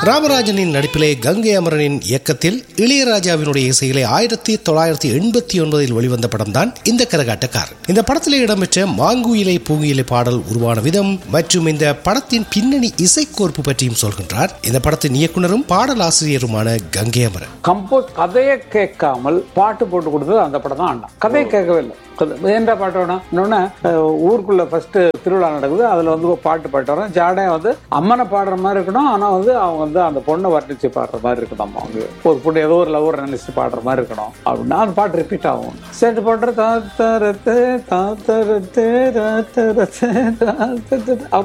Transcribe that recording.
ராமராஜனின் நடிப்பிலே கங்கை அமரனின் இயக்கத்தில் இளையராஜாவினுடைய இசையிலே ஆயிரத்தி தொள்ளாயிரத்தி எண்பத்தி ஒன்பதில் வெளிவந்த படம் தான் இந்த கரகாட்டக்காரன் இந்த படத்திலே இடம்பெற்ற மாங்குயிலை பூங்குயிலை பாடல் உருவான விதம் மற்றும் இந்த படத்தின் பின்னணி இசைக்கோர்ப்பு பற்றியும் சொல்கின்றார் இந்த படத்தின் இயக்குனரும் பாடலாசிரியருமான கங்கை அமரன் கம்போஸ் கதையை கேட்காமல் பாட்டு போட்டு கொடுத்தது அந்த படம் தான் அண்ணா கதையை கேட்கவே இல்லை ஏன்டா பாட்டு வேணும் இன்னொன்னு அஹ், ஊருக்குள்ள ஃபர்ஸ்ட் திருவிழா நடக்குது அதுல வந்து ஒரு பாட்டு பாட்டு வரோம் ஜாடையா வந்து அம்மனை பாடுற மாதிரி இருக்கணும் ஆனா வந்து அவங்க வந்து அந்த பொண்ணை வர்ணிச்சு பாடுற மாதிரி இருக்கணும் அம்மா அவங்க ஒரு பொண்ணு ஏதோ ஒரு லவர் நினைச்சு பாடுற மாதிரி இருக்கணும் அப்படின்னா அந்த பாட்டு ரிப்பீட் ஆகும் சரி பாடுற தா தரத்தே தா தரத்தே தா தரத்தே தா தரத்தே